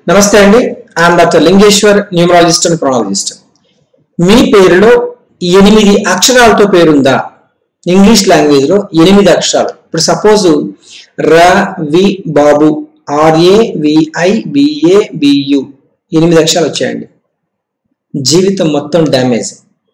నమస్తే అండి I'm doctor Lingeshwar numerologist and chronologist మీ పేరులో ఎనిమిది అక్షరాలతో పేరుందా ఇంగ్లీష్ లాంగ్వేజ్ లో ఎనిమిది అక్షరాలు ఇప్పుడు suppose Ravi Babu R A V I B A B U ఎనిమిది అక్షరాలు వచ్చాయండి జీవితం మొత్తం డ్యామేజ్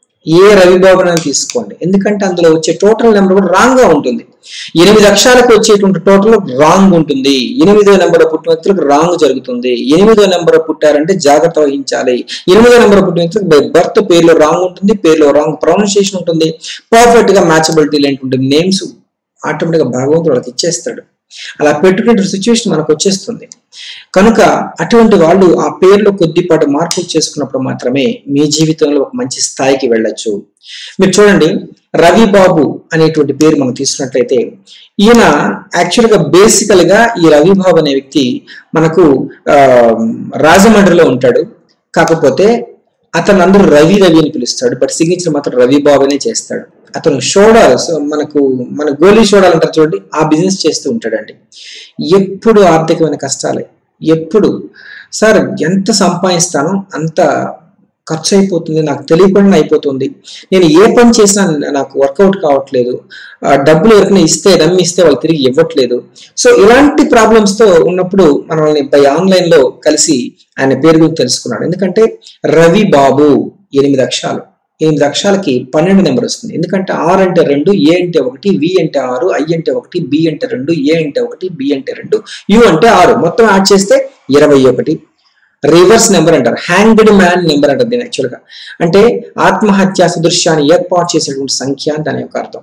ఏ రవిబాబు అని తీసుకోండి ఎందుకంటే అందులో వచ్చే టోటల్ నెంబర్ కూడా రాంగ్ గా ఉంటుంది ఎనిమిది అక్షరాలకు వచ్చేటువంటి టోటల్ రాంగ్ ఉంటుంది ఎనిమిదో నెంబర్ పుట్టిన వ్యక్తులకు రాంగ్ జరుగుతుంది ఎనిమిదో నెంబర్ పుట్టారంటే జాగ్రత్త వహించాలి ఎనిమిదో నెంబర్ పుట్టిన వ్యక్తులకు బై బర్త్ పేరులో రాంగ్ ఉంటుంది పేరులో రాంగ్ ప్రొనౌన్సియేషన్ ఉంటుంది పర్ఫెక్ట్ గా మ్యాచబిలిటీ లేని ఉంటుంది నేమ్స్ ఆటోమేటిక్ గా భగవంతుడు వాళ్ళకి ఇచ్చేస్తాడు అలా పెట్టుకునే సిచ్యువేషన్ మనకు వచ్చేస్తుంది కనుక అటువంటి వాళ్ళు ఆ పేర్లో కొద్దిపాటి మార్పులు చేసుకున్నప్పుడు మాత్రమే మీ జీవితంలో ఒక మంచి స్థాయికి వెళ్ళొచ్చు మీరు చూడండి రవి బాబు అనేటువంటి పేరు మనం తీసుకున్నట్లయితే ఈయన యాక్చువల్ గా బేసికల్ గా ఈ రవి బాబు అనే వ్యక్తి మనకు ఆ, రాజమండ్రిలో ఉంటాడు కాకపోతే అతను అందరూ రవి రవి అని పిలుస్తాడు బట్ సిగ్నేచర్ మాత్రం రవి బాబునే చేస్తాడు అతను షోడాల్ సో మనకు మన గోలీ షోడాల్ అంటారు చూడండి ఆ బిజినెస్ చేస్తూ ఉంటాడండి ఎప్పుడు ఆర్థికమైన కష్టాలే ఎప్పుడు సార్ ఎంత సంపాదిస్తానో అంత ఖర్చు అయిపోతుంది నాకు తెలియకుండా అయిపోతుంది నేను ఏ పని చేసినా నాకు వర్కౌట్ కావట్లేదు ఆ డబ్బులు ఎవరికైనా ఇస్తే నమ్మి ఇస్తే వాళ్ళు తిరిగి ఇవ్వట్లేదు సో ఇలాంటి ప్రాబ్లమ్స్ తో ఉన్నప్పుడు మనల్ని బై ఆన్లైన్ లో కలిసి ఆయన పేరు గురించి తెలుసుకున్నాడు ఎందుకంటే రవి బాబు ఎనిమిది అక్షరాలు ఎనిమిది అక్షరాలకి పన్నెండు నెంబర్ వస్తుంది ఎందుకంటే ఆర్ అంటే రెండు ఏ అంటే ఒకటి వి అంటే ఆరు ఐ అంటే ఒకటి బి అంటే రెండు ఏ అంటే ఒకటి బి అంటే రెండు యు అంటే ఆరు మొత్తం యాడ్ చేస్తే ఇరవై ఒకటి రివర్స్ నెంబర్ అంటారు హ్యాంగ్డ్ మ్యాన్ నెంబర్ అంటారు దీని యాక్చువల్ గా అంటే ఆత్మహత్య సదృశ్యాన్ని ఏర్పాటు చేసేటువంటి సంఖ్య అని దాని యొక్క అర్థం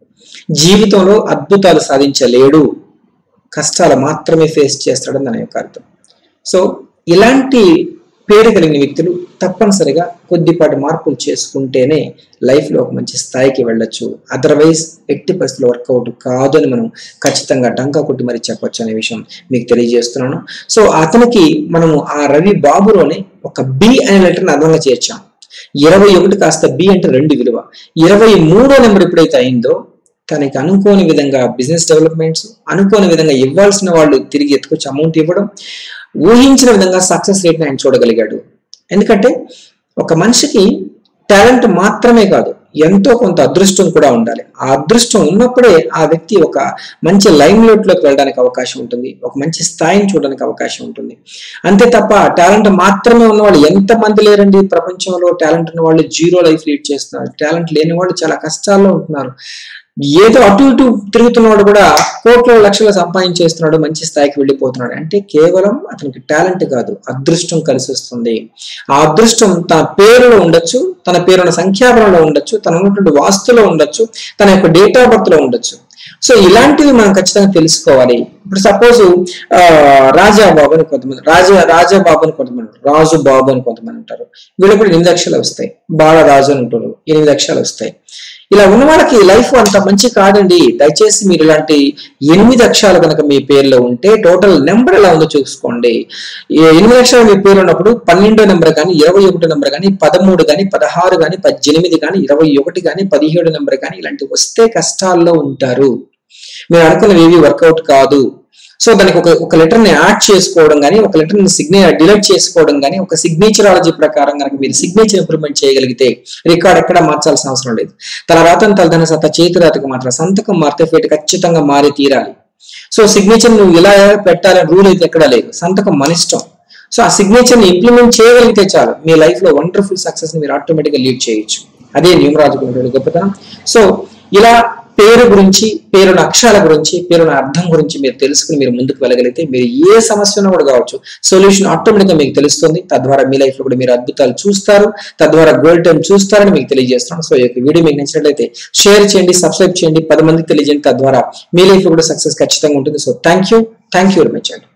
జీవితంలో అద్భుతాలు సాధించలేడు కష్టాలు మాత్రమే ఫేస్ చేస్తాడని దాని యొక్క అర్థం సో ఇలాంటి పేరు కలిగిన వ్యక్తులు తప్పనిసరిగా కొద్దిపాటి మార్పులు చేసుకుంటేనే లైఫ్లో ఒక మంచి స్థాయికి వెళ్ళొచ్చు అదర్వైజ్ ఎట్టి పరిస్థితుల్లో వర్కౌట్ కాదు అని మనం ఖచ్చితంగా డంకా కొట్టి మరి చెప్పొచ్చు అనే విషయం మీకు తెలియజేస్తున్నాను సో అతనికి మనము ఆ రవి బాబులోనే ఒక బి అనే లెటర్ని అర్థంగా చేర్చాం ఇరవై ఒకటి కాస్త బి అంటే రెండు విలువ ఇరవై మూడో నెంబర్ ఎప్పుడైతే అయిందో తనకి అనుకోని విధంగా బిజినెస్ డెవలప్మెంట్స్ అనుకోని విధంగా ఇవ్వాల్సిన వాళ్ళు తిరిగి ఎత్తుకొచ్చి అమౌంట్ ఇవ్వడం ఊహించిన విధంగా సక్సెస్ రేట్ని ఆయన చూడగలిగాడు ఎందుకంటే ఒక మనిషికి టాలెంట్ మాత్రమే కాదు ఎంతో కొంత అదృష్టం కూడా ఉండాలి ఆ అదృష్టం ఉన్నప్పుడే ఆ వ్యక్తి ఒక మంచి లైమ్ లోకి వెళ్ళడానికి అవకాశం ఉంటుంది ఒక మంచి స్థాయిని చూడడానికి అవకాశం ఉంటుంది అంతే తప్ప టాలెంట్ మాత్రమే ఉన్న వాళ్ళు ఎంత మంది లేరండి ప్రపంచంలో టాలెంట్ ఉన్న వాళ్ళు జీరో లైఫ్ లీడ్ చేస్తున్నారు టాలెంట్ లేని వాళ్ళు చాలా కష్టాల్లో ఉంటున్నారు ఏదో అటు ఇటు తిరుగుతున్నవాడు కూడా కోట్ల లక్షలు సంపాదించేస్తున్నాడు మంచి స్థాయికి వెళ్ళిపోతున్నాడు అంటే కేవలం అతనికి టాలెంట్ కాదు అదృష్టం కలిసి వస్తుంది ఆ అదృష్టం తన పేరులో ఉండొచ్చు తన పేరున్న సంఖ్యాబలంలో ఉండొచ్చు తన ఉన్నటువంటి వాస్తులో ఉండొచ్చు తన యొక్క డేట్ ఆఫ్ బర్త్ లో ఉండొచ్చు సో ఇలాంటివి మనం ఖచ్చితంగా తెలుసుకోవాలి ఇప్పుడు సపోజ్ రాజా బాబు అని కొంతమంది రాజా రాజా బాబు అని కొంతమంది ఉంటారు రాజు బాబు అని కొంతమంది ఉంటారు వీళ్ళకి కూడా ఎనిమిది అక్షరాలు వస్తాయి బాలరాజు అని ఉంటారు ఎనిమిది అక్షరాలు వస్తాయి ఇలా ఉన్న వాళ్ళకి లైఫ్ అంత మంచి కాదండి దయచేసి మీరు ఇలాంటి ఎనిమిది అక్షరాలు కనుక మీ పేరులో ఉంటే టోటల్ నెంబర్ ఎలా ఉందో చూసుకోండి ఈ ఎనిమిది అక్షరాలు మీ పేరు ఉన్నప్పుడు పన్నెండో నెంబర్ కానీ ఇరవై ఒకటో నెంబర్ కానీ పదమూడు కానీ పదహారు కానీ పద్దెనిమిది కానీ ఇరవై ఒకటి కానీ పదిహేడు నెంబర్ కానీ ఇలాంటివి వస్తే కష్టాల్లో ఉంటారు మీరు అనుకున్నవి ఏవి వర్కౌట్ కాదు సో దానికి ఒక ఒక లెటర్ ని యాడ్ చేసుకోవడం కానీ ఒక లెటర్ ని సిగ్నే డిలీట్ చేసుకోవడం కానీ ఒక సిగ్నేచరాలజీ ప్రకారం కనుక మీరు సిగ్నేచర్ ఇంప్రూవ్మెంట్ చేయగలిగితే రికార్డ్ ఎక్కడ మార్చాల్సిన అవసరం లేదు తన రాతను తలదన సత్త చేతి రాతకు మాత్రం సంతకం మారితే ఫేట్ ఖచ్చితంగా మారి తీరాలి సో సిగ్నేచర్ నువ్వు ఇలా పెట్టాలని రూల్ అయితే ఎక్కడా లేదు సంతకం మన ఇష్టం సో ఆ సిగ్నేచర్ ని ఇంప్లిమెంట్ చేయగలిగితే చాలు మీ లైఫ్ లో వండర్ఫుల్ సక్సెస్ ని మీరు ఆటోమేటిక్ గా లీడ్ చేయొచ్చు అదే న్యూమరాజుకున్నటువంటి గొప్పతనం సో ఇలా పేరు గురించి పేరున్న అక్షరాల గురించి పేరున్న అర్థం గురించి మీరు తెలుసుకుని మీరు ముందుకు వెళ్ళగలిగితే మీరు ఏ సమస్య ఉన్నా కూడా కావచ్చు సొల్యూషన్ ఆటోమేటిక్ గా మీకు తెలుస్తుంది తద్వారా మీ లైఫ్ లో కూడా మీరు అద్భుతాలు చూస్తారు తద్వారా గోల్డ్ టైం చూస్తారని మీకు తెలియజేస్తున్నాను సో ఈ యొక్క వీడియో మీకు నచ్చినట్లయితే షేర్ చేయండి సబ్స్క్రైబ్ చేయండి పది మందికి తెలియజేయండి తద్వారా మీ లైఫ్ లో కూడా సక్సెస్ ఖచ్చితంగా ఉంటుంది so thank you thank you very much అండి